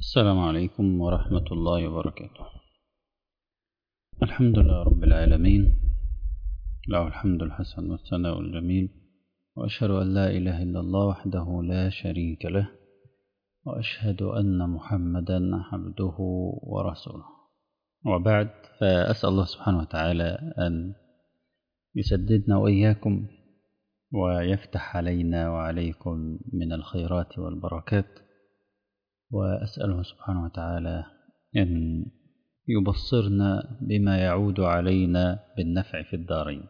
السلام عليكم ورحمة الله وبركاته الحمد لله رب العالمين له الحمد الحسن والثناء الجميل وأشهد أن لا إله إلا الله وحده لا شريك له وأشهد أن محمدا عبده ورسوله وبعد فأسأل الله سبحانه وتعالى أن يسددنا وإياكم ويفتح علينا وعليكم من الخيرات والبركات وأسأله سبحانه وتعالى أن يبصرنا بما يعود علينا بالنفع في الدارين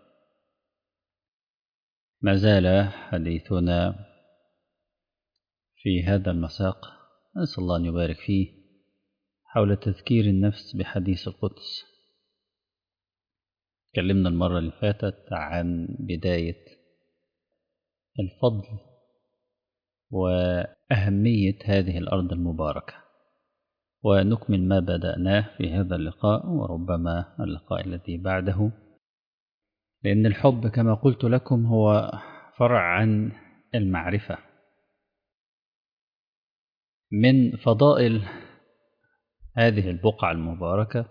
ما زال حديثنا في هذا المساق نسأل الله أن يبارك فيه حول تذكير النفس بحديث القدس تكلمنا المرة اللي فاتت عن بداية الفضل وأهمية هذه الأرض المباركة ونكمل ما بدأناه في هذا اللقاء وربما اللقاء الذي بعده لأن الحب كما قلت لكم هو فرع عن المعرفة من فضائل هذه البقعة المباركة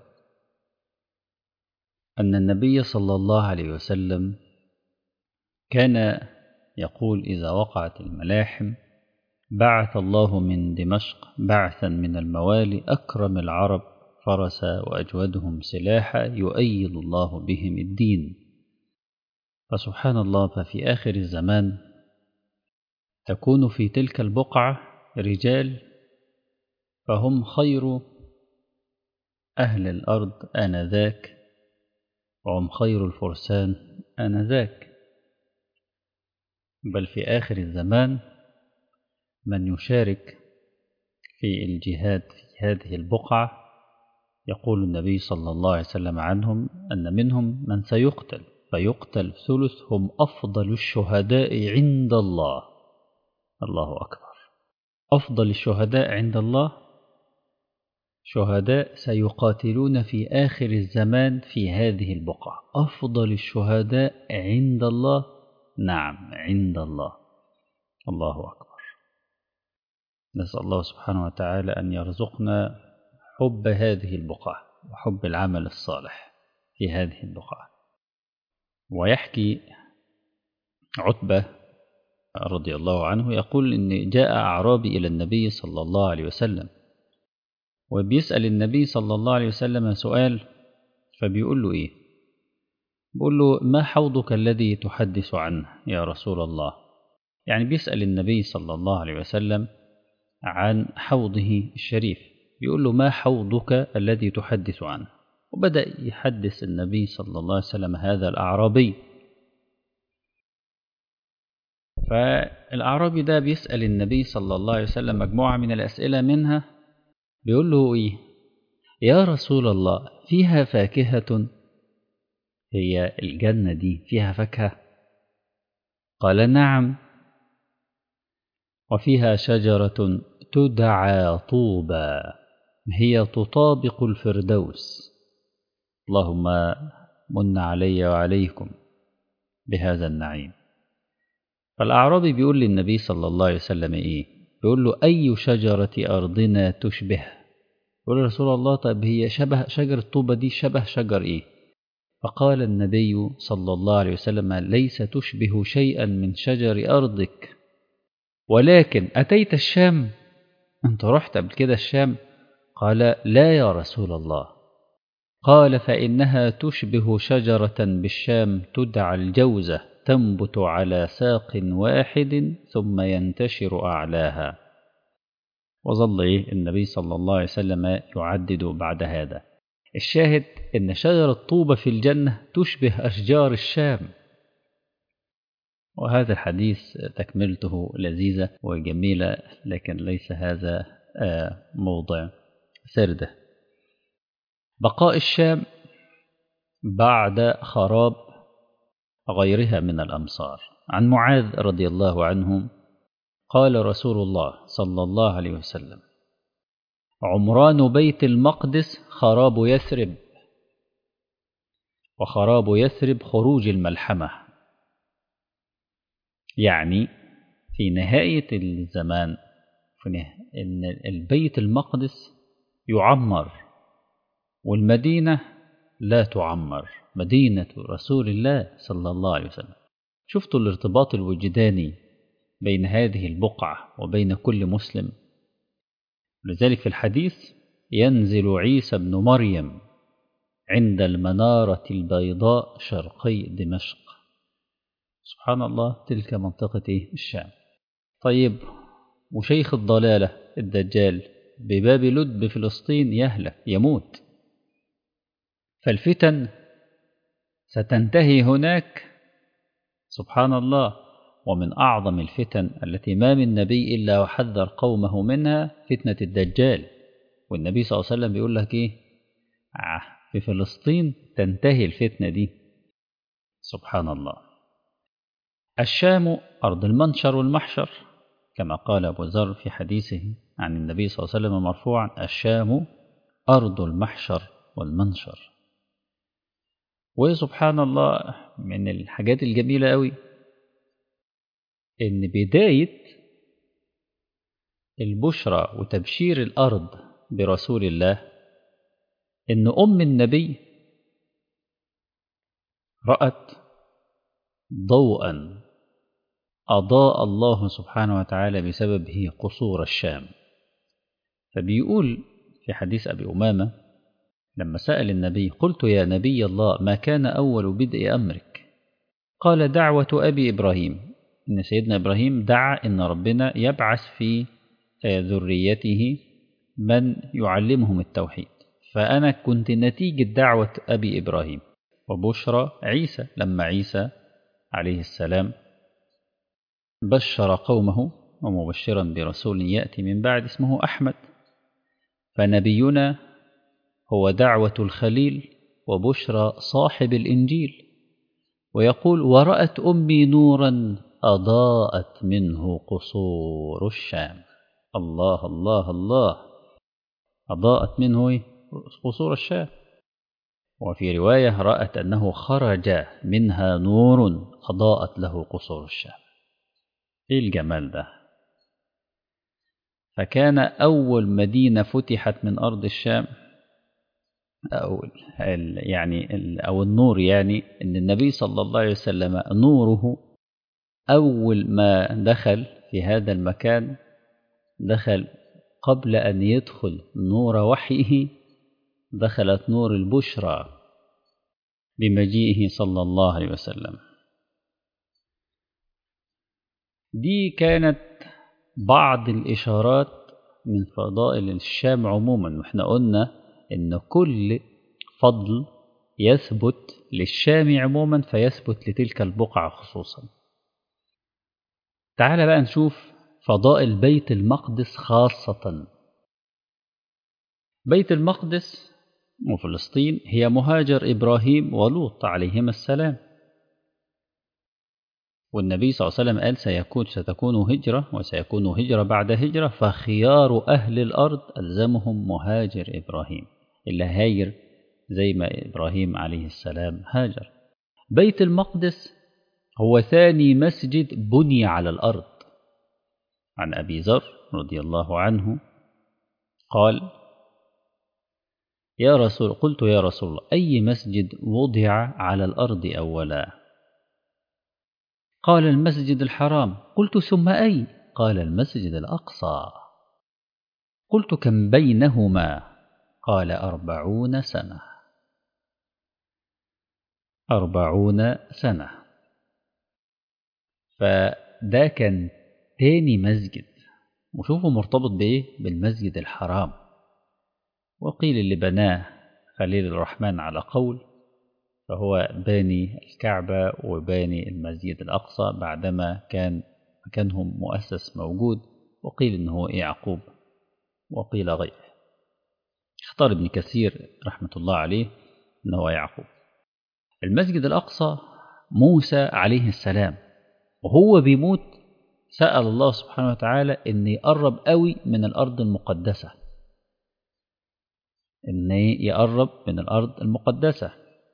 أن النبي صلى الله عليه وسلم كان يقول إذا وقعت الملاحم بعث الله من دمشق بعثا من الموالي أكرم العرب فرسا وأجودهم سلاحا يؤيد الله بهم الدين فسبحان الله ففي آخر الزمان تكون في تلك البقعة رجال فهم خير أهل الأرض آنذاك وهم خير الفرسان آنذاك بل في آخر الزمان من يشارك في الجهاد في هذه البقعة يقول النبي صلى الله عليه وسلم عنهم أن منهم من سيقتل فيقتل ثلث هم أفضل الشهداء عند الله الله أكبر أفضل الشهداء عند الله شهداء سيقاتلون في آخر الزمان في هذه البقعة أفضل الشهداء عند الله نعم عند الله الله أكبر نسأل الله سبحانه وتعالى أن يرزقنا حب هذه البقعة وحب العمل الصالح في هذه البقعة ويحكي عتبة رضي الله عنه يقول إن جاء أعرابي إلى النبي صلى الله عليه وسلم وبيسأل النبي صلى الله عليه وسلم سؤال فبيقول له إيه بيقول له ما حوضك الذي تحدث عنه يا رسول الله يعني بيسأل النبي صلى الله عليه وسلم عن حوضه الشريف يقول له ما حوضك الذي تحدث عنه وبدأ يحدث النبي صلى الله عليه وسلم هذا الأعرابي فالأعرابي ده بيسأل النبي صلى الله عليه وسلم مجموعة من الأسئلة منها بيقول له إيه يا رسول الله فيها فاكهة هي الجنة دي فيها فاكهة قال نعم وفيها شجرة تدعى طوبى هي تطابق الفردوس اللهم من علي وعليكم بهذا النعيم فالأعرابي بيقول للنبي صلى الله عليه وسلم إيه بيقول له أي شجرة أرضنا تشبه يقول رسول الله طيب هي شبه شجر الطوبة دي شبه شجر إيه فقال النبي صلى الله عليه وسلم ليس تشبه شيئا من شجر أرضك ولكن أتيت الشام أنت رحت قبل كده الشام قال لا يا رسول الله قال فإنها تشبه شجرة بالشام تدعى الجوزة تنبت على ساق واحد ثم ينتشر أعلاها وظل إيه النبي صلى الله عليه وسلم يعدد بعد هذا الشاهد أن شجرة طوبة في الجنة تشبه أشجار الشام وهذا الحديث تكملته لذيذة وجميلة لكن ليس هذا موضع سرده بقاء الشام بعد خراب غيرها من الأمصار عن معاذ رضي الله عنه قال رسول الله صلى الله عليه وسلم عمران بيت المقدس خراب يثرب وخراب يثرب خروج الملحمة يعني في نهاية الزمان إن البيت المقدس يعمر والمدينة لا تعمر مدينة رسول الله صلى الله عليه وسلم شفتوا الارتباط الوجداني بين هذه البقعة وبين كل مسلم لذلك في الحديث ينزل عيسى بن مريم عند المنارة البيضاء شرقي دمشق سبحان الله تلك منطقة الشام طيب وشيخ الضلالة الدجال بباب لد بفلسطين يهلك يموت فالفتن ستنتهي هناك سبحان الله ومن أعظم الفتن التي ما من نبي إلا وحذر قومه منها فتنة الدجال والنبي صلى الله عليه وسلم بيقول لك إيه آه في فلسطين تنتهي الفتنة دي سبحان الله الشام أرض المنشر والمحشر كما قال أبو ذر في حديثه عن النبي صلى الله عليه وسلم مرفوعا الشام أرض المحشر والمنشر وسبحان الله من الحاجات الجميلة قوي إن بداية البشرى وتبشير الأرض برسول الله إن أم النبي رأت ضوءا أضاء الله سبحانه وتعالى بسببه قصور الشام فبيقول في حديث أبي أمامة لما سأل النبي قلت يا نبي الله ما كان أول بدء أمرك قال دعوة أبي إبراهيم إن سيدنا إبراهيم دعا إن ربنا يبعث في ذريته من يعلمهم التوحيد فأنا كنت نتيجة دعوة أبي إبراهيم وبشرى عيسى لما عيسى عليه السلام بشر قومه ومبشرا برسول يأتي من بعد اسمه أحمد فنبينا هو دعوة الخليل وبشرى صاحب الإنجيل ويقول ورأت أمي نورا أضاءت منه قصور الشام الله الله الله أضاءت منه قصور الشام وفي رواية رأت أنه خرج منها نور أضاءت له قصور الشام إيه الجمال ده فكان أول مدينة فتحت من أرض الشام أو يعني أو النور يعني أن النبي صلى الله عليه وسلم نوره أول ما دخل في هذا المكان دخل قبل أن يدخل نور وحيه دخلت نور البشرى بمجيئه صلى الله عليه وسلم دي كانت بعض الإشارات من فضائل الشام عموما واحنا قلنا إن كل فضل يثبت للشام عموما فيثبت لتلك البقعة خصوصا تعال بقى نشوف فضائل بيت المقدس خاصة بيت المقدس وفلسطين هي مهاجر إبراهيم ولوط عليهما السلام والنبي صلى الله عليه وسلم قال سيكون ستكون هجرة وسيكون هجرة بعد هجرة فخيار أهل الأرض ألزمهم مهاجر إبراهيم اللي هاجر زي ما إبراهيم عليه السلام هاجر بيت المقدس هو ثاني مسجد بني على الأرض عن أبي ذر رضي الله عنه قال يا رسول قلت يا رسول الله أي مسجد وضع على الأرض أولا قال المسجد الحرام قلت ثم أي قال المسجد الأقصى قلت كم بينهما قال أربعون سنة أربعون سنة فده كان تاني مسجد وشوفوا مرتبط بإيه بالمسجد الحرام وقيل اللي بناه خليل الرحمن على قول فهو باني الكعبة وباني المسجد الأقصى بعدما كان مكانهم مؤسس موجود وقيل إنه يعقوب وقيل غيره اختار ابن كثير رحمة الله عليه إنه يعقوب المسجد الأقصى موسى عليه السلام وهو بيموت سأل الله سبحانه وتعالى إن يقرب قوي من الأرض المقدسة إن يقرب من الأرض المقدسة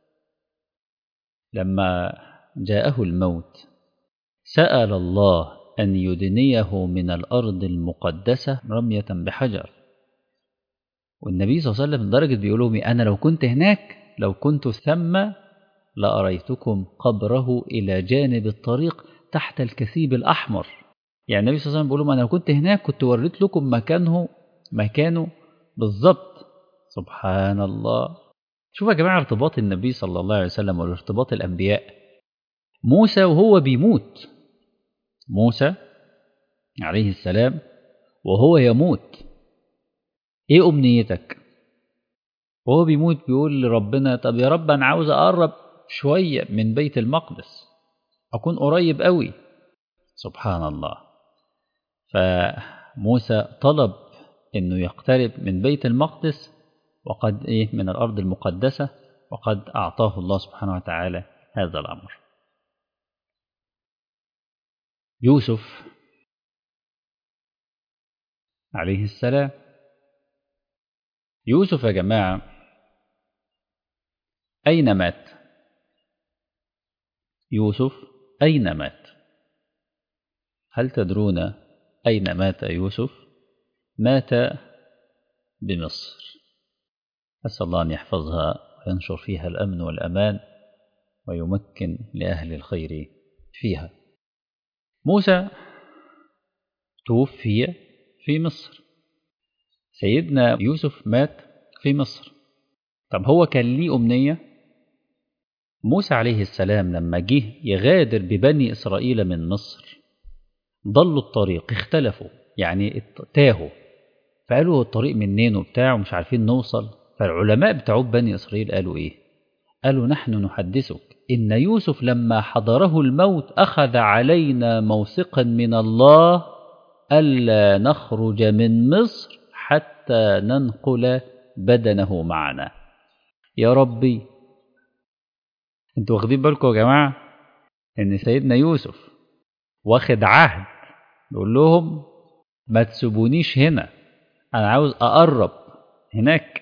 لما جاءه الموت سأل الله أن يدنيه من الأرض المقدسة رمية بحجر والنبي صلى الله عليه وسلم لدرجة بيقول لهم أنا لو كنت هناك لو كنت ثم لأريتكم قبره إلى جانب الطريق تحت الكثيب الأحمر يعني النبي صلى الله عليه وسلم بيقول لهم أنا لو كنت هناك كنت وريت لكم مكانه مكانه بالظبط سبحان الله شوفوا يا جماعة ارتباط النبي صلى الله عليه وسلم وارتباط الأنبياء موسى وهو بيموت موسى عليه السلام وهو يموت ايه امنيتك وهو بيموت بيقول لربنا طب يا رب انا عاوز اقرب شويه من بيت المقدس اكون قريب قوي سبحان الله فموسى طلب انه يقترب من بيت المقدس وقد ايه من الارض المقدسه وقد اعطاه الله سبحانه وتعالى هذا الامر يوسف عليه السلام يوسف يا جماعة أين مات؟ يوسف أين مات؟ هل تدرون أين مات يوسف؟ مات بمصر أسأل الله أن يحفظها وينشر فيها الأمن والأمان ويمكن لأهل الخير فيها موسى توفي في مصر سيدنا يوسف مات في مصر طب هو كان ليه أمنية موسى عليه السلام لما جه يغادر ببني إسرائيل من مصر ضلوا الطريق اختلفوا يعني تاهوا فقالوا الطريق منين وبتاع ومش عارفين نوصل فالعلماء بتوع بني إسرائيل قالوا إيه قالوا نحن نحدثك إن يوسف لما حضره الموت أخذ علينا موثقا من الله ألا نخرج من مصر حتى ننقل بدنه معنا يا ربي انتوا واخدين بالكم يا جماعة ان سيدنا يوسف واخد عهد يقول لهم ما تسيبونيش هنا انا عاوز اقرب هناك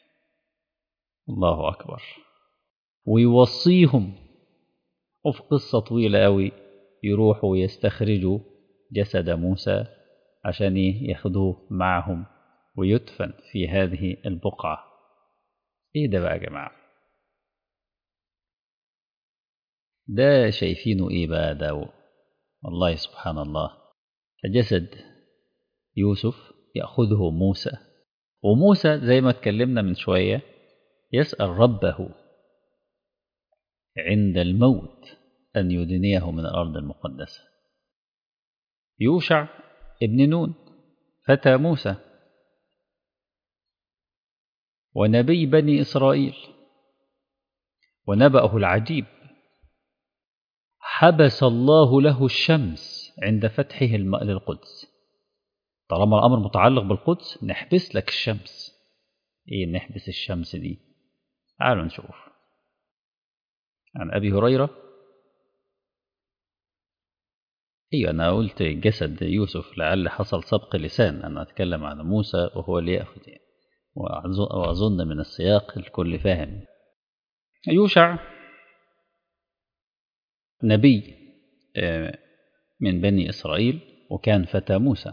الله اكبر ويوصيهم وفي قصة طويلة قوي يروحوا ويستخرجوا جسد موسى عشان ياخدوه معهم ويدفن في هذه البقعة ايه ده بقى يا جماعة ده شايفينه ايه بقى ده والله سبحان الله جسد يوسف يأخذه موسى وموسى زي ما اتكلمنا من شوية يسأل ربه عند الموت أن يدنيه من الأرض المقدسة يوشع ابن نون فتى موسى ونبي بني إسرائيل ونبأه العجيب حبس الله له الشمس عند فتحه للقدس طالما الأمر متعلق بالقدس نحبس لك الشمس إيه نحبس الشمس دي تعالوا نشوف عن أبي هريرة أيوة أنا قلت جسد يوسف لعل حصل سبق لسان أنا أتكلم عن موسى وهو اللي يأخذ يعني وأظن من السياق الكل فاهم يوشع نبي من بني إسرائيل وكان فتى موسى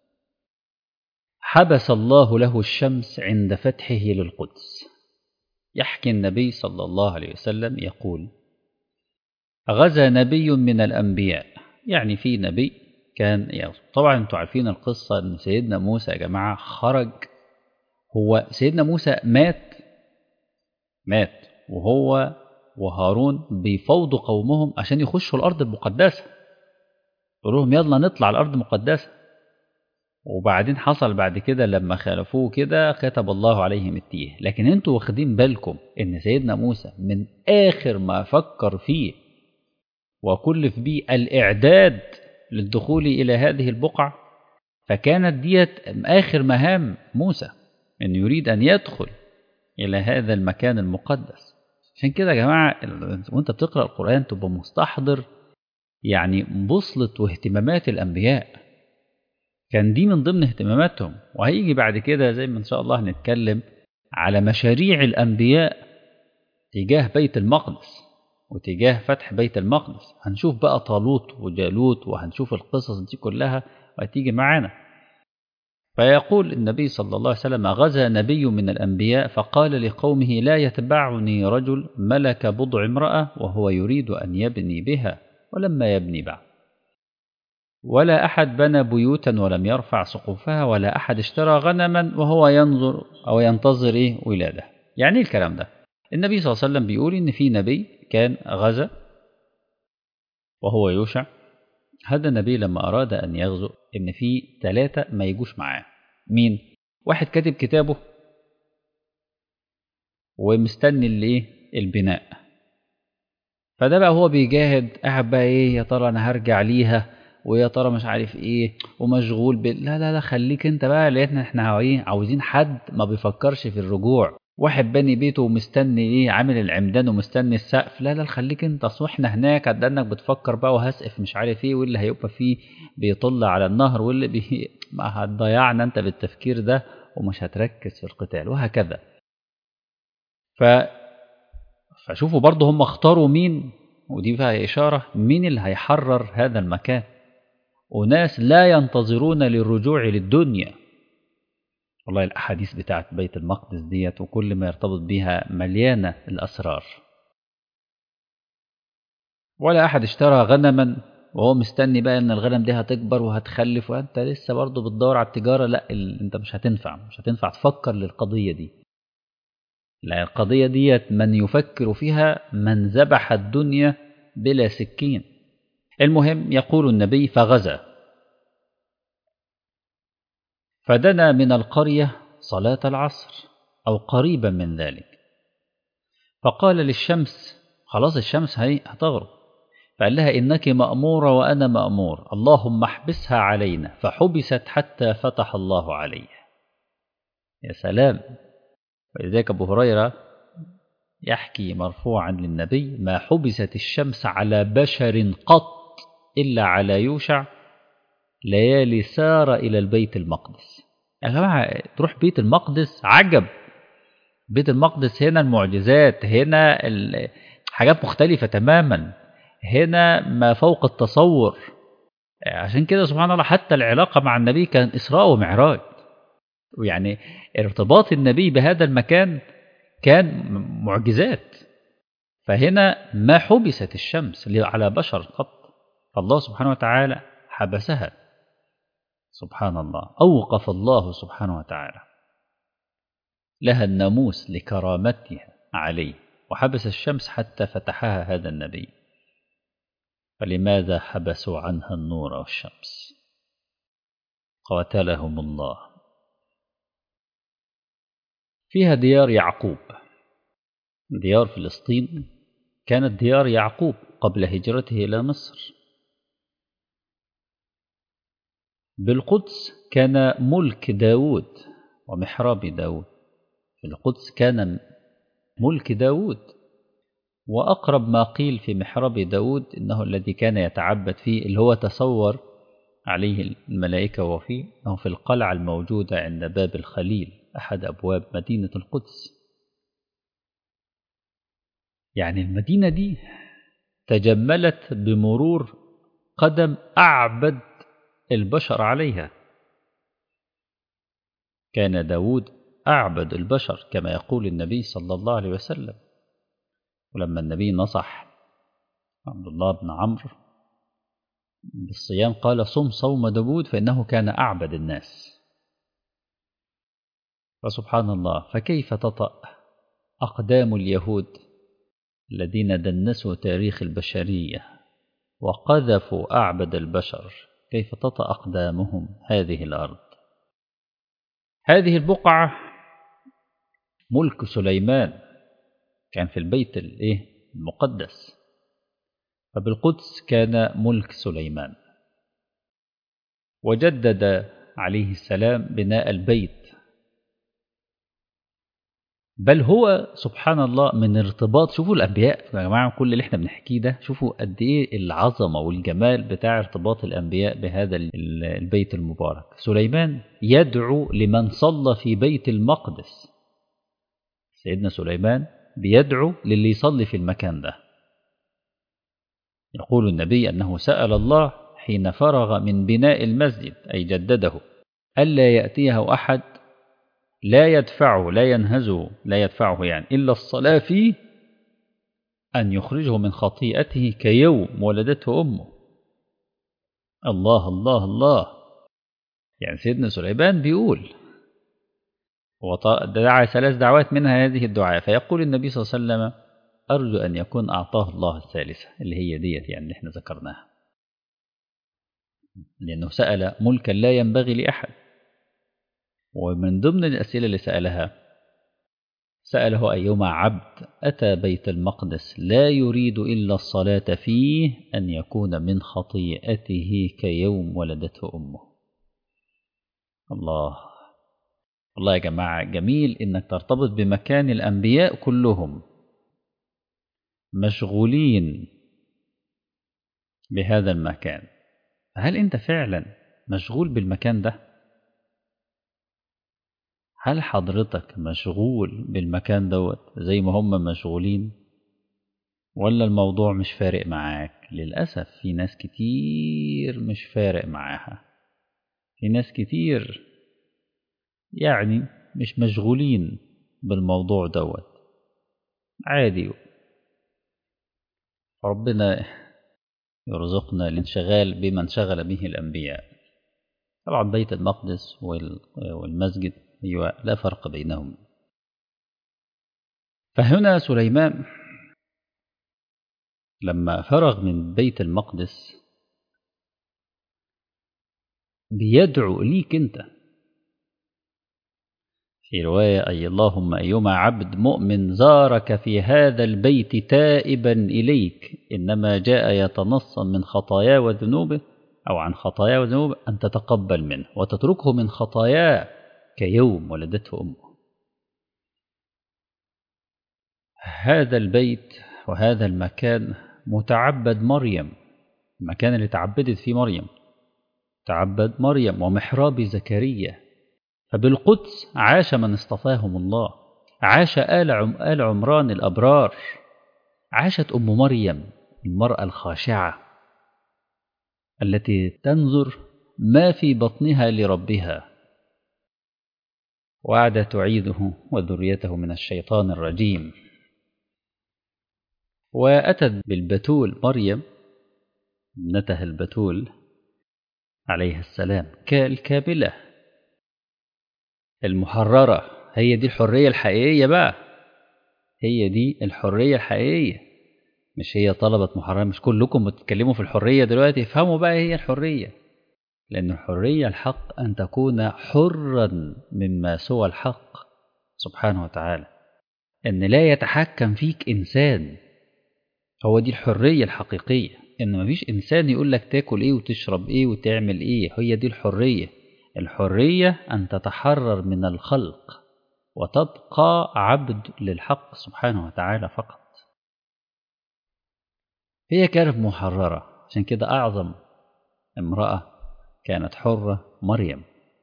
حبس الله له الشمس عند فتحه للقدس يحكي النبي صلى الله عليه وسلم يقول غزا نبي من الأنبياء يعني في نبي كان يعني طبعا انتوا عارفين القصة ان سيدنا موسى يا جماعة خرج هو سيدنا موسى مات مات وهو وهارون بيفوضوا قومهم عشان يخشوا الأرض المقدسة يقولوا لهم يلا نطلع الأرض المقدسة وبعدين حصل بعد كده لما خالفوه كده كتب الله عليهم التيه لكن انتوا واخدين بالكم ان سيدنا موسى من آخر ما فكر فيه وكلف به الإعداد للدخول إلى هذه البقعة فكانت ديت آخر مهام موسى أن يريد أن يدخل إلى هذا المكان المقدس عشان كده يا جماعة وانت بتقرأ القرآن تبقى مستحضر يعني بوصلة واهتمامات الأنبياء كان دي من ضمن اهتماماتهم وهيجي بعد كده زي ما إن شاء الله هنتكلم على مشاريع الأنبياء تجاه بيت المقدس وتجاه فتح بيت المقدس هنشوف بقى طالوت وجالوت وهنشوف القصص دي كلها وهتيجي معانا فيقول النبي صلى الله عليه وسلم غزا نبي من الأنبياء فقال لقومه لا يتبعني رجل ملك بضع امرأة وهو يريد أن يبني بها ولما يبني بعد ولا أحد بنى بيوتا ولم يرفع سقوفها ولا أحد اشترى غنما وهو ينظر أو ينتظر إيه ولادة يعني الكلام ده النبي صلى الله عليه وسلم بيقول إن في نبي كان غزا وهو يوشع هذا النبي لما أراد أن يغزو إن في ثلاثة ما يجوش معاه مين؟ واحد كاتب كتابه ومستني الايه البناء فده بقى هو بيجاهد قاعد بقى ايه يا ترى انا هرجع ليها ويا ترى مش عارف ايه ومشغول ب... لا لا لا خليك انت بقى لان احنا ايه عاوزين حد ما بيفكرش في الرجوع واحد باني بيته ومستني ايه عامل العمدان ومستني السقف لا لا خليك انت اصل احنا هناك قد انك بتفكر بقى وهسقف مش عارف ايه واللي هيبقى فيه بيطل على النهر واللي بي... ما هتضيعنا انت بالتفكير ده ومش هتركز في القتال وهكذا ف فشوفوا برضه هم اختاروا مين ودي فيها إشارة مين اللي هيحرر هذا المكان وناس لا ينتظرون للرجوع للدنيا والله الأحاديث بتاعت بيت المقدس ديت وكل ما يرتبط بها مليانة الأسرار ولا أحد اشترى غنما وهو مستني بقى ان الغنم دي هتكبر وهتخلف وانت لسه برضه بتدور على التجاره لا ال... انت مش هتنفع مش هتنفع تفكر للقضيه دي لا القضيه ديت من يفكر فيها من ذبح الدنيا بلا سكين المهم يقول النبي فغزا فدنا من القريه صلاه العصر او قريبا من ذلك فقال للشمس خلاص الشمس هي هتغرب فقال لها إنك مأمورة وأنا مأمور اللهم احبسها علينا فحبست حتى فتح الله عليها يا سلام ولذلك أبو هريرة يحكي مرفوعا للنبي ما حبست الشمس على بشر قط إلا على يوشع ليالي سار إلى البيت المقدس يا جماعة تروح بيت المقدس عجب بيت المقدس هنا المعجزات هنا حاجات مختلفة تماما هنا ما فوق التصور عشان كده سبحان الله حتى العلاقة مع النبي كان إسراء ومعراج ويعني ارتباط النبي بهذا المكان كان معجزات فهنا ما حبست الشمس على بشر قط فالله سبحانه وتعالى حبسها سبحان الله أوقف الله سبحانه وتعالى لها الناموس لكرامتها عليه وحبس الشمس حتى فتحها هذا النبي فلماذا حبسوا عنها النور والشمس قاتلهم الله فيها ديار يعقوب ديار فلسطين كانت ديار يعقوب قبل هجرته إلى مصر بالقدس كان ملك داود ومحراب داود في القدس كان ملك داود وأقرب ما قيل في محراب داود إنه الذي كان يتعبد فيه اللي هو تصور عليه الملائكة وفيه أنه في القلعة الموجودة عند باب الخليل أحد أبواب مدينة القدس يعني المدينة دي تجملت بمرور قدم أعبد البشر عليها كان داود أعبد البشر كما يقول النبي صلى الله عليه وسلم ولما النبي نصح عبد الله بن عمرو بالصيام قال صم صوم داود فإنه كان أعبد الناس فسبحان الله فكيف تطأ أقدام اليهود الذين دنسوا تاريخ البشرية وقذفوا أعبد البشر كيف تطأ أقدامهم هذه الأرض هذه البقعة ملك سليمان كان في البيت الايه المقدس فبالقدس كان ملك سليمان وجدد عليه السلام بناء البيت بل هو سبحان الله من ارتباط شوفوا الانبياء يا جماعه كل اللي احنا بنحكيه ده شوفوا قد ايه العظمه والجمال بتاع ارتباط الانبياء بهذا البيت المبارك سليمان يدعو لمن صلى في بيت المقدس سيدنا سليمان بيدعو للي يصلي في المكان ده يقول النبي أنه سأل الله حين فرغ من بناء المسجد أي جدده ألا يأتيه أحد لا يدفعه لا ينهزه لا يدفعه يعني إلا الصلاة فيه أن يخرجه من خطيئته كيوم ولدته أمه الله الله الله يعني سيدنا سليمان بيقول ودعا ثلاث دعوات منها هذه الدعاء فيقول النبي صلى الله عليه وسلم أرجو أن يكون أعطاه الله الثالثة اللي هي ديت يعني اللي احنا ذكرناها لأنه سأل ملكا لا ينبغي لأحد ومن ضمن الأسئلة اللي سألها سأله أيما عبد أتى بيت المقدس لا يريد إلا الصلاة فيه أن يكون من خطيئته كيوم ولدته أمه الله والله يا جماعة جميل إنك ترتبط بمكان الأنبياء كلهم مشغولين بهذا المكان هل أنت فعلا مشغول بالمكان ده؟ هل حضرتك مشغول بالمكان دوت زي ما هم مشغولين ولا الموضوع مش فارق معاك للأسف في ناس كتير مش فارق معاها في ناس كتير يعني مش مشغولين بالموضوع دوت عادي ربنا يرزقنا الانشغال بما انشغل به الأنبياء طبعا بيت المقدس والمسجد أيوة لا فرق بينهم فهنا سليمان لما فرغ من بيت المقدس بيدعو ليك انت في رواية أي اللهم أيما عبد مؤمن زارك في هذا البيت تائبا إليك إنما جاء يتنصم من خطاياه وذنوبه أو عن خطاياه وذنوبه أن تتقبل منه وتتركه من خطاياه كيوم ولدته أمه هذا البيت وهذا المكان متعبد مريم المكان اللي تعبدت فيه مريم تعبد مريم ومحراب زكريا فبالقدس عاش من اصطفاهم الله عاش آل, عم آل عمران الأبرار عاشت أم مريم المرأة الخاشعة التي تنظر ما في بطنها لربها وعد تعيده وذريته من الشيطان الرجيم وأتت بالبتول مريم ابنته البتول عليها السلام كالكاملة المحررة هي دي الحرية الحقيقية بقى هي دي الحرية الحقيقية مش هي طلبت محررة مش كلكم بتتكلموا في الحرية دلوقتي افهموا بقى هي الحرية لأن الحرية الحق أن تكون حرا مما سوى الحق سبحانه وتعالى أن لا يتحكم فيك إنسان هو دي الحرية الحقيقية إن مفيش إنسان يقول لك تاكل إيه وتشرب إيه وتعمل إيه هي دي الحرية الحرية أن تتحرر من الخلق وتبقى عبد للحق سبحانه وتعالى فقط هي كانت محررة عشان كده أعظم امرأة كانت حرة مريم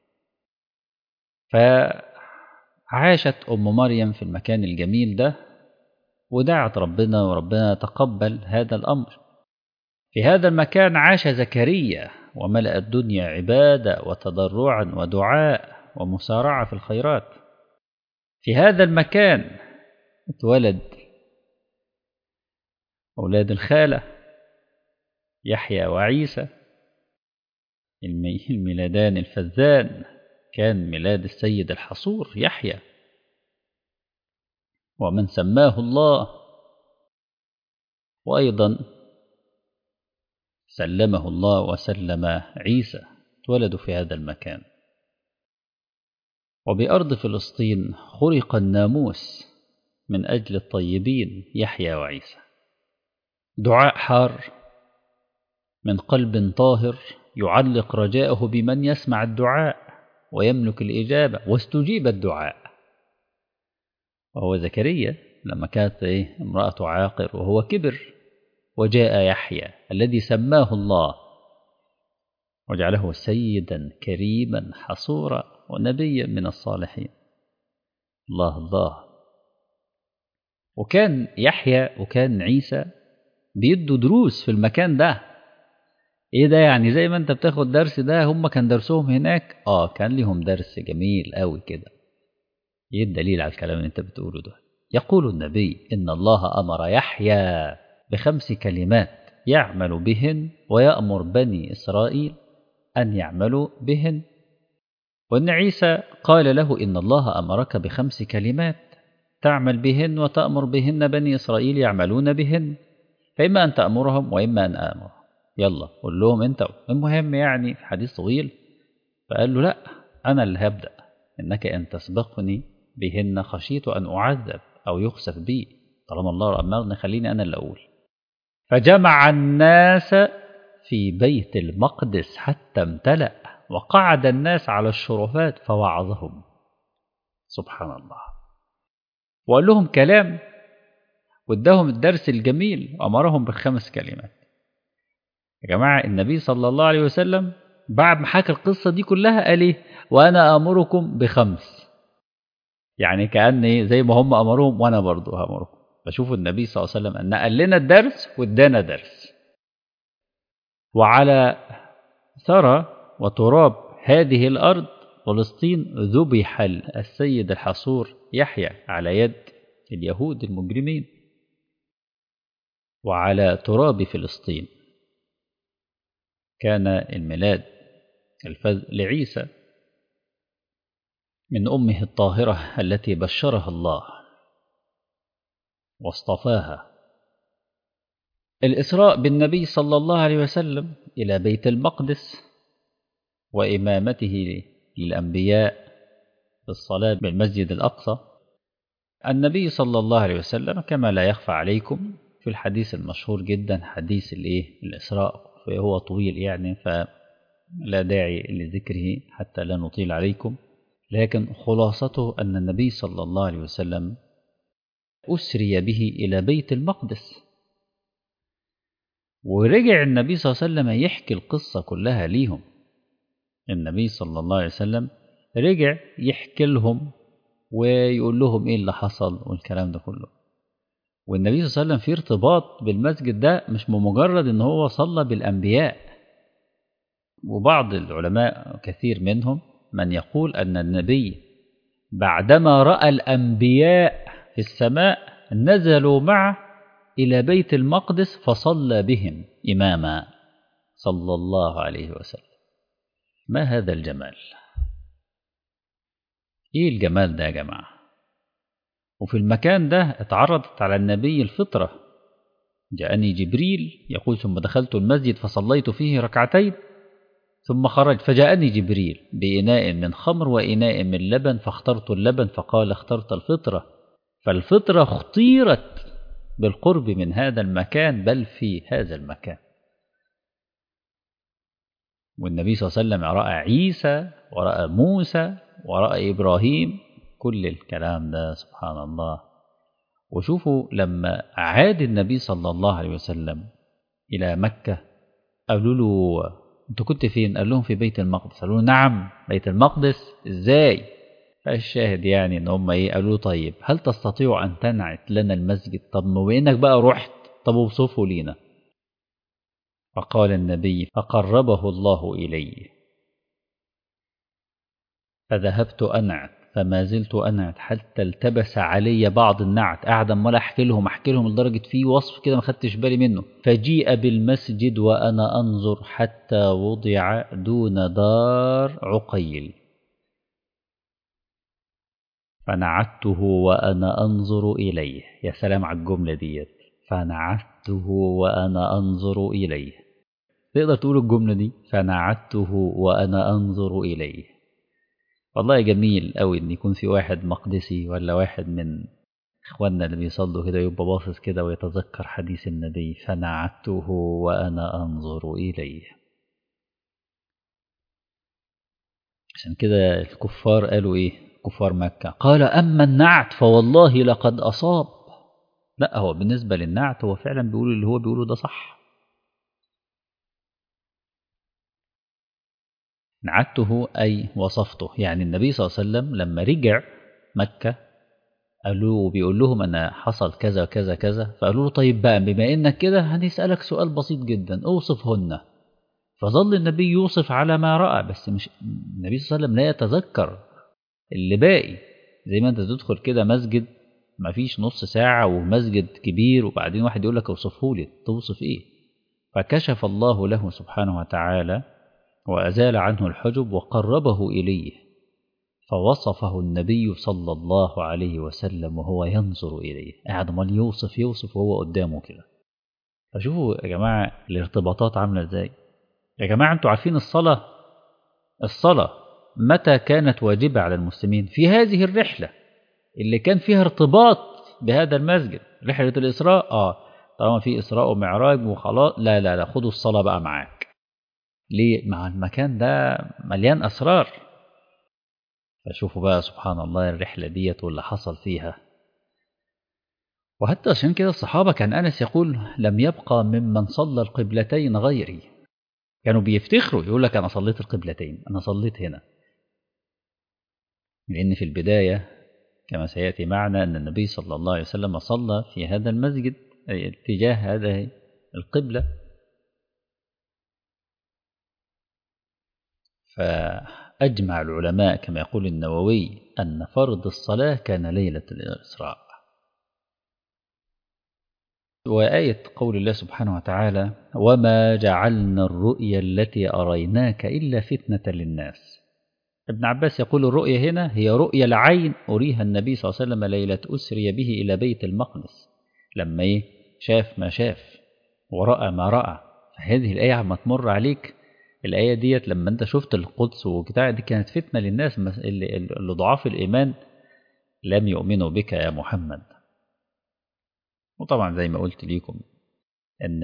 فعاشت أم مريم في المكان الجميل ده ودعت ربنا وربنا تقبل هذا الأمر في هذا المكان عاش زكريا وملأ الدنيا عبادة وتضرعا ودعاء ومسارعة في الخيرات في هذا المكان اتولد أولاد الخالة يحيى وعيسى الميلادان الفذان كان ميلاد السيد الحصور يحيى ومن سماه الله وأيضا سلمه الله وسلم عيسى اتولدوا في هذا المكان وبأرض فلسطين خرق الناموس من أجل الطيبين يحيى وعيسى دعاء حار من قلب طاهر يعلق رجاءه بمن يسمع الدعاء ويملك الإجابة واستجيب الدعاء وهو زكريا لما كانت إيه امرأة عاقر وهو كبر وجاء يحيى الذي سماه الله وجعله سيدا كريما حصورا ونبيا من الصالحين الله الله وكان يحيى وكان عيسى بيدوا دروس في المكان ده ايه ده يعني زي ما انت بتاخد درس ده هم كان درسهم هناك اه كان لهم درس جميل قوي كده ايه الدليل على الكلام اللي انت بتقوله ده يقول النبي ان الله امر يحيى بخمس كلمات يعمل بهن ويأمر بني إسرائيل أن يعملوا بهن وأن عيسى قال له إن الله أمرك بخمس كلمات تعمل بهن وتأمر بهن بني إسرائيل يعملون بهن فإما أن تأمرهم وإما أن آمر يلا قول لهم أنت المهم يعني في حديث طويل فقال له لا أنا اللي هبدأ إنك أن تسبقني بهن خشيت أن أعذب أو يخسف بي طالما الله أمرني خليني أنا اللي أقول فجمع الناس في بيت المقدس حتى امتلأ وقعد الناس على الشرفات فوعظهم سبحان الله وقال لهم كلام واداهم الدرس الجميل وأمرهم بخمس كلمات يا جماعة النبي صلى الله عليه وسلم بعد ما حكى القصة دي كلها قال ايه وأنا أمركم بخمس يعني كأن ايه زي ما هم أمرهم وأنا برضو هأمركم بشوف النبي صلى الله عليه وسلم أن نقل لنا الدرس وادانا درس وعلى ثرى وتراب هذه الأرض فلسطين ذبح السيد الحصور يحيى على يد اليهود المجرمين وعلى تراب فلسطين كان الميلاد الفز لعيسى من أمه الطاهرة التي بشرها الله واصطفاها الإسراء بالنبي صلى الله عليه وسلم إلى بيت المقدس وإمامته للأنبياء بالصلاة بالمسجد الأقصى النبي صلى الله عليه وسلم كما لا يخفى عليكم في الحديث المشهور جدا حديث الإيه الإسراء فهو طويل يعني فلا داعي لذكره حتى لا نطيل عليكم لكن خلاصته أن النبي صلى الله عليه وسلم أسري به إلى بيت المقدس ورجع النبي صلى الله عليه وسلم يحكي القصة كلها ليهم النبي صلى الله عليه وسلم رجع يحكي لهم ويقول لهم ايه اللي حصل والكلام ده كله والنبي صلى الله عليه وسلم في ارتباط بالمسجد ده مش بمجرد ان هو صلى بالانبياء وبعض العلماء كثير منهم من يقول ان النبي بعدما راى الانبياء في السماء نزلوا معه الى بيت المقدس فصلى بهم اماما صلى الله عليه وسلم ما هذا الجمال ايه الجمال ده يا جماعه وفي المكان ده اتعرضت على النبي الفطره جاءني جبريل يقول ثم دخلت المسجد فصليت فيه ركعتين ثم خرج فجاءني جبريل بإناء من خمر وإناء من لبن فاخترت اللبن فقال اخترت الفطرة فالفطرة اختيرت بالقرب من هذا المكان بل في هذا المكان والنبي صلى الله عليه وسلم رأى عيسى ورأى موسى ورأى إبراهيم كل الكلام ده سبحان الله وشوفوا لما عاد النبي صلى الله عليه وسلم إلى مكة قالوا له أنت كنت فين؟ قال لهم في بيت المقدس قالوا له نعم بيت المقدس إزاي؟ فالشاهد يعني ان هم ايه قالوا له طيب هل تستطيع ان تنعت لنا المسجد طب ما بانك بقى رحت طب اوصفه لينا فقال النبي فقربه الله الي فذهبت انعت فما زلت انعت حتى التبس علي بعض النعت قاعد امال احكي لهم احكي لهم لدرجه في وصف كده ما خدتش بالي منه فجيء بالمسجد وانا انظر حتى وضع دون دار عقيل فنعته وأنا أنظر إليه يا سلام على الجملة ديت فنعته وأنا أنظر إليه تقدر تقول الجملة دي فنعته وأنا أنظر إليه والله جميل أوي إن يكون في واحد مقدسي ولا واحد من إخواننا اللي بيصلوا كده يبقى باصص كده ويتذكر حديث النبي فنعته وأنا أنظر إليه عشان كده الكفار قالوا إيه كفار مكة قال أما النعت فوالله لقد أصاب لا هو بالنسبة للنعت هو فعلا بيقول اللي هو بيقوله ده صح نعته أي وصفته يعني النبي صلى الله عليه وسلم لما رجع مكة قالوا بيقول لهم أنا حصل كذا وكذا كذا فقالوا له طيب بقى بما إنك كده هنسألك سؤال بسيط جدا أوصفهن فظل النبي يوصف على ما رأى بس مش النبي صلى الله عليه وسلم لا يتذكر اللي باقي زي ما انت تدخل كده مسجد ما فيش نص ساعة ومسجد كبير وبعدين واحد يقول لك اوصفه لي توصف ايه فكشف الله له سبحانه وتعالى وأزال عنه الحجب وقربه إليه فوصفه النبي صلى الله عليه وسلم وهو ينظر إليه قاعد مال يوصف يوصف وهو قدامه كده فشوفوا يا جماعة الارتباطات عاملة ازاي يا جماعة انتوا عارفين الصلاة الصلاة متى كانت واجبة على المسلمين في هذه الرحلة اللي كان فيها ارتباط بهذا المسجد رحلة الإسراء آه طالما في إسراء ومعراج وخلاص لا لا لا خدوا الصلاة بقى معاك ليه مع المكان ده مليان أسرار فشوفوا بقى سبحان الله الرحلة ديت واللي حصل فيها وحتى عشان كده الصحابة كان أنس يقول لم يبقى ممن صلى القبلتين غيري كانوا بيفتخروا يقول لك أنا صليت القبلتين أنا صليت هنا لأن في البداية كما سيأتي معنا أن النبي صلى الله عليه وسلم صلى في هذا المسجد اتجاه هذه القبلة فأجمع العلماء كما يقول النووي أن فرض الصلاة كان ليلة الإسراء وآية قول الله سبحانه وتعالى وما جعلنا الرؤيا التي أريناك إلا فتنة للناس ابن عباس يقول الرؤيا هنا هي رؤيا العين أريها النبي صلى الله عليه وسلم ليلة أسري به إلى بيت المقدس لما إيه شاف ما شاف ورأى ما رأى فهذه الآية عم تمر عليك الآية ديت لما أنت شفت القدس وبتاع دي كانت فتنة للناس اللي, اللي ضعاف الإيمان لم يؤمنوا بك يا محمد وطبعا زي ما قلت لكم أن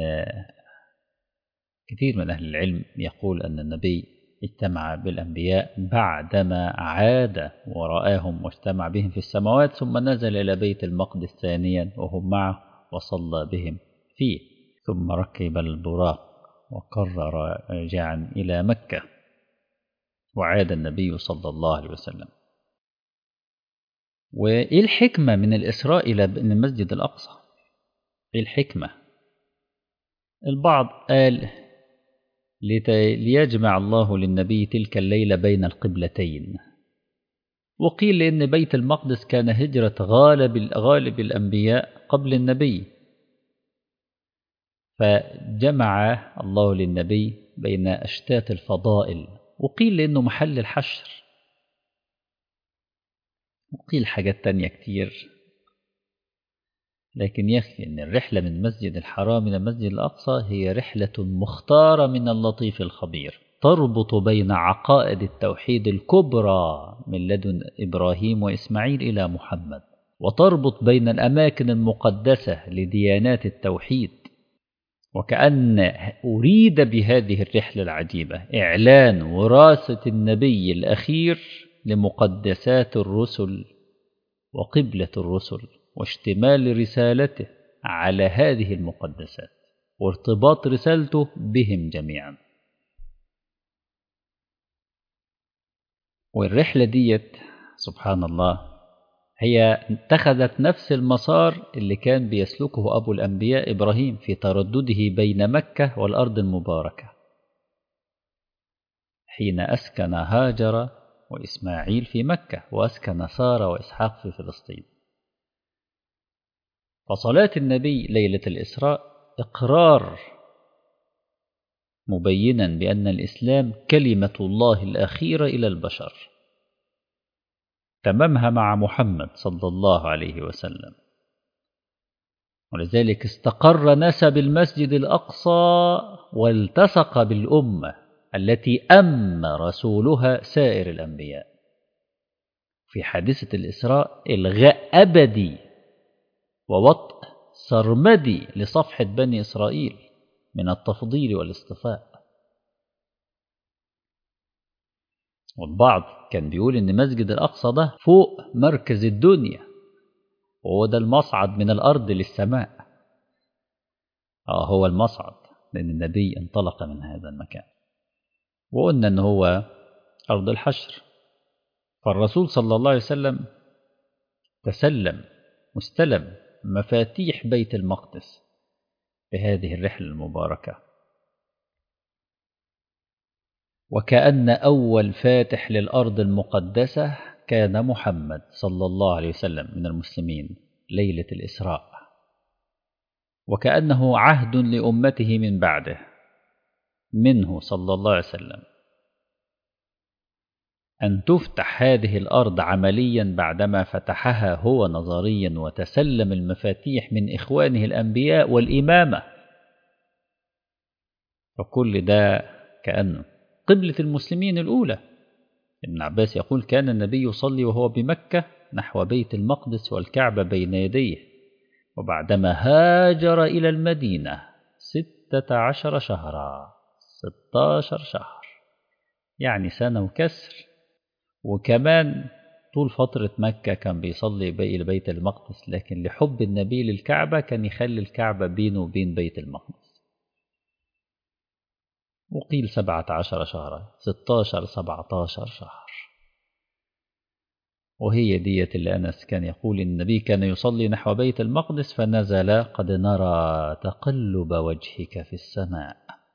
كثير من أهل العلم يقول أن النبي اجتمع بالأنبياء بعدما عاد ورآهم واجتمع بهم في السماوات ثم نزل إلى بيت المقدس ثانيا وهم معه وصلى بهم فيه ثم ركب البراق وقرر راجعا إلى مكة وعاد النبي صلى الله عليه وسلم وإيه الحكمة من الإسراء إلى المسجد الأقصى إيه الحكمة البعض قال ليجمع الله للنبي تلك الليلة بين القبلتين وقيل لأن بيت المقدس كان هجرة غالب, غالب الأنبياء قبل النبي فجمع الله للنبي بين أشتات الفضائل وقيل لأنه محل الحشر وقيل حاجات تانية كتير لكن يكفي أن الرحلة من المسجد الحرام إلى المسجد الأقصى هي رحلة مختارة من اللطيف الخبير تربط بين عقائد التوحيد الكبرى من لدن إبراهيم وإسماعيل إلى محمد وتربط بين الأماكن المقدسة لديانات التوحيد وكأن أريد بهذه الرحلة العجيبة إعلان وراثة النبي الأخير لمقدسات الرسل وقبلة الرسل واشتمال رسالته على هذه المقدسات وارتباط رسالته بهم جميعا والرحلة ديت سبحان الله هي اتخذت نفس المسار اللي كان بيسلكه أبو الأنبياء إبراهيم في تردده بين مكة والأرض المباركة حين أسكن هاجر وإسماعيل في مكة وأسكن سارة وإسحاق في فلسطين فصلاة النبي ليلة الإسراء إقرار مبينا بأن الإسلام كلمة الله الأخيرة إلى البشر تمامها مع محمد صلى الله عليه وسلم ولذلك استقر نسب المسجد الأقصى والتصق بالأمة التي أم رسولها سائر الأنبياء في حادثة الإسراء إلغاء أبدي ووطء سرمدي لصفحة بني إسرائيل من التفضيل والاصطفاء والبعض كان بيقول إن مسجد الأقصى ده فوق مركز الدنيا وهو ده المصعد من الأرض للسماء آه هو المصعد لأن النبي انطلق من هذا المكان وقلنا إن هو أرض الحشر فالرسول صلى الله عليه وسلم تسلم مستلم مفاتيح بيت المقدس بهذه الرحلة المباركة وكأن أول فاتح للأرض المقدسة كان محمد صلى الله عليه وسلم من المسلمين ليلة الإسراء وكأنه عهد لأمته من بعده منه صلى الله عليه وسلم أن تفتح هذه الأرض عمليا بعدما فتحها هو نظريا وتسلم المفاتيح من إخوانه الأنبياء والإمامة وكل ده كأنه قبلة المسلمين الأولى ابن عباس يقول كان النبي يصلي وهو بمكة نحو بيت المقدس والكعبة بين يديه وبعدما هاجر إلى المدينة ستة عشر شهرا ستاشر شهر يعني سنة وكسر وكمان طول فترة مكة كان بيصلي إلى بيت المقدس لكن لحب النبي للكعبة كان يخلي الكعبة بينه وبين بيت المقدس وقيل سبعة عشر شهرا ستاشر سبعة عشر شهر وهي دية اللي أنس كان يقول النبي كان يصلي نحو بيت المقدس فنزل قد نرى تقلب وجهك في السماء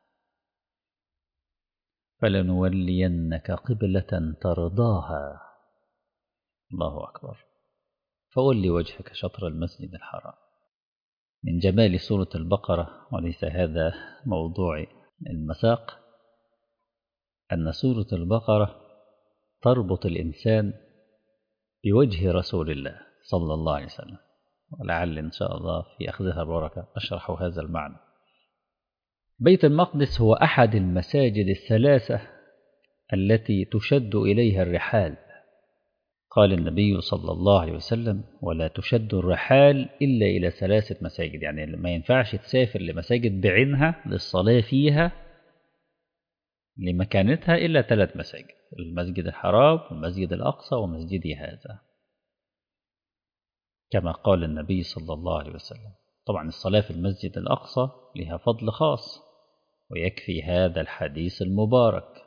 فلنولينك قبلة ترضاها الله أكبر فولي وجهك شطر المسجد الحرام من جمال سورة البقرة وليس هذا موضوع المساق أن سورة البقرة تربط الإنسان بوجه رسول الله صلى الله عليه وسلم ولعل إن شاء الله في أخذها البركة أشرح هذا المعنى بيت المقدس هو أحد المساجد الثلاثة التي تشد إليها الرحال قال النبي صلى الله عليه وسلم ولا تشد الرحال إلا إلى ثلاثة مساجد يعني ما ينفعش تسافر لمساجد بعينها للصلاة فيها لمكانتها إلا ثلاث مساجد المسجد الحرام والمسجد الأقصى ومسجدي هذا كما قال النبي صلى الله عليه وسلم طبعا الصلاة في المسجد الأقصى لها فضل خاص ويكفي هذا الحديث المبارك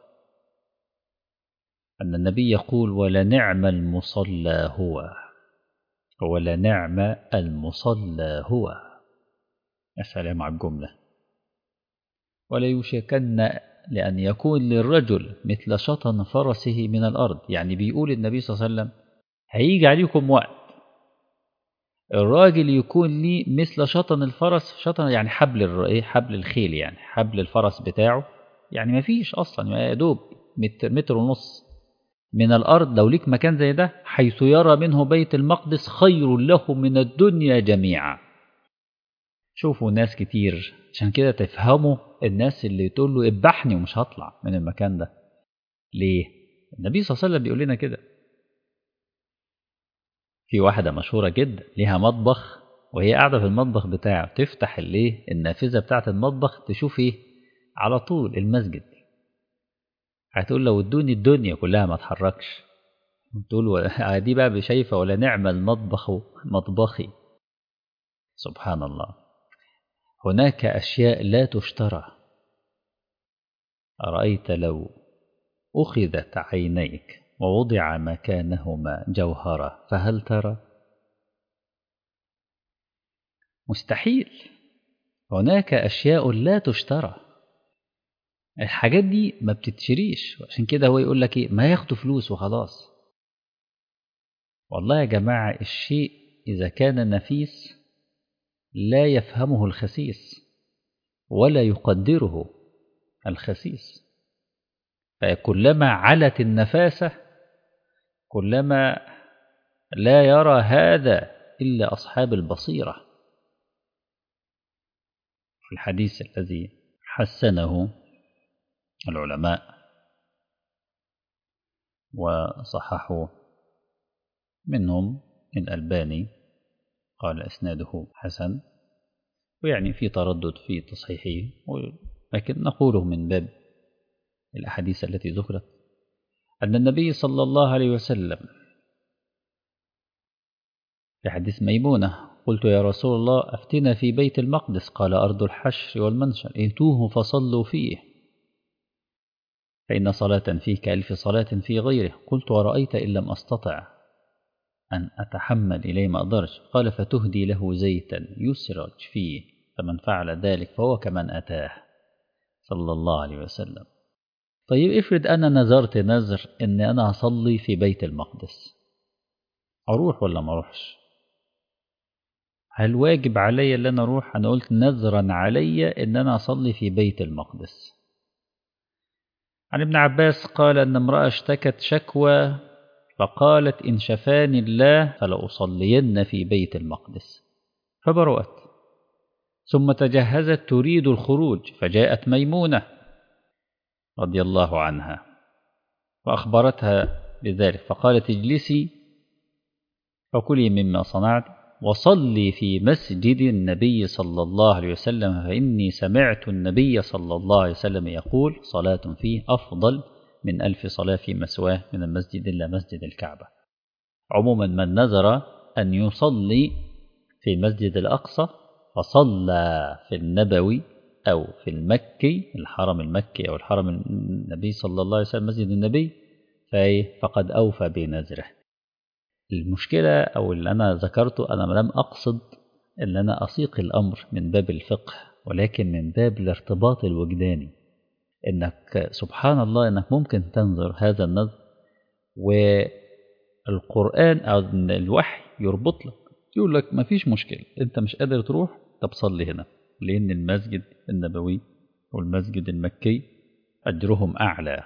أن النبي يقول ولنعم المصلى هو ولنعم المصلى هو السلام على الجملة ولا يوشكن لأن يكون للرجل مثل شطن فرسه من الأرض يعني بيقول النبي صلى الله عليه وسلم هيجي عليكم وقت الراجل يكون لي مثل شطن الفرس شطن يعني حبل ايه حبل الخيل يعني حبل الفرس بتاعه يعني ما فيش اصلا يا دوب متر, متر ونص من الارض لو ليك مكان زي ده حيث يرى منه بيت المقدس خير له من الدنيا جميعا شوفوا ناس كتير عشان كده تفهموا الناس اللي تقول له ابحني ومش هطلع من المكان ده ليه النبي صلى الله عليه وسلم بيقول لنا كده في واحدة مشهورة جدا ليها مطبخ وهي قاعدة في المطبخ بتاعه تفتح الايه النافذة بتاعة المطبخ تشوف ايه على طول المسجد هتقول لو ادوني الدنيا كلها ما اتحركش تقول دي بقى شايفة ولا نعم المطبخ مطبخي سبحان الله هناك أشياء لا تشترى أرأيت لو أخذت عينيك ووضع مكانهما جوهرة فهل ترى مستحيل هناك أشياء لا تشترى الحاجات دي ما بتتشريش عشان كده هو يقول لك ايه ما ياخدوا فلوس وخلاص والله يا جماعة الشيء إذا كان نفيس لا يفهمه الخسيس ولا يقدره الخسيس فكلما علت النفاسة كلما لا يرى هذا إلا أصحاب البصيرة في الحديث الذي حسنه العلماء وصححوا منهم الألباني قال إسناده حسن ويعني في تردد في تصحيحه لكن نقوله من باب الأحاديث التي ذكرت أن النبي صلى الله عليه وسلم في حديث ميمونة قلت يا رسول الله أفتنا في بيت المقدس قال أرض الحشر والمنشر ائتوه فصلوا فيه فإن صلاة فيه كألف صلاة في غيره قلت ورأيت إن لم أستطع أن أتحمل إليه ما أقدرش قال فتهدي له زيتا يسرج فيه فمن فعل ذلك فهو كمن أتاه صلى الله عليه وسلم طيب افرض أنا نذرت نذر إن أنا أصلي في بيت المقدس أروح ولا ما أروحش هل واجب علي اللي أنا أروح أنا قلت نذرا علي إن أنا أصلي في بيت المقدس عن ابن عباس قال أن امرأة اشتكت شكوى فقالت إن شفاني الله فلأصلين في بيت المقدس فبرأت ثم تجهزت تريد الخروج فجاءت ميمونة رضي الله عنها فأخبرتها بذلك فقالت اجلسي فكلي مما صنعت وصلي في مسجد النبي صلى الله عليه وسلم فإني سمعت النبي صلى الله عليه وسلم يقول صلاة فيه أفضل من ألف صلاة في مسواه من المسجد إلا مسجد الكعبة عموما من نذر أن يصلي في المسجد الأقصى فصلى في النبوي أو في المكي الحرم المكي أو الحرم النبي صلى الله عليه وسلم مسجد النبي فقد أوفى بنذره المشكلة أو اللي أنا ذكرته أنا لم أقصد أن أنا أسيق الأمر من باب الفقه ولكن من باب الارتباط الوجداني إنك سبحان الله إنك ممكن تنظر هذا النظر والقرآن أو الوحي يربط لك يقول لك ما فيش مشكلة أنت مش قادر تروح طب صلي هنا لأن المسجد النبوي والمسجد المكي أجرهم أعلى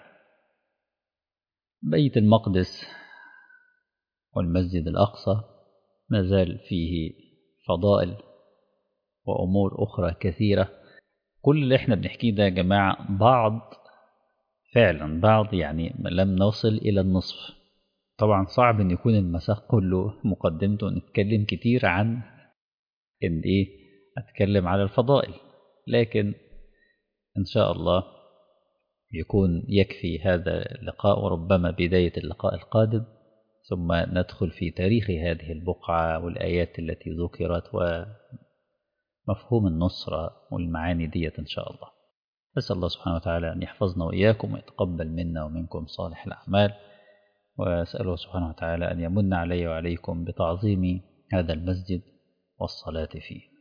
بيت المقدس والمسجد الأقصى ما زال فيه فضائل وأمور أخرى كثيرة كل اللي احنا بنحكيه ده يا جماعة بعض فعلا بعض يعني لم نصل إلى النصف طبعا صعب ان يكون المساق كله مقدمته نتكلم كتير عن ان ايه اتكلم على الفضائل لكن ان شاء الله يكون يكفي هذا اللقاء وربما بداية اللقاء القادم ثم ندخل في تاريخ هذه البقعة والآيات التي ذكرت ومفهوم النصرة والمعاني ديت إن شاء الله أسأل الله سبحانه وتعالى أن يحفظنا وإياكم ويتقبل منا ومنكم صالح الأعمال وأسأله سبحانه وتعالى أن يمن علي وعليكم بتعظيم هذا المسجد والصلاة فيه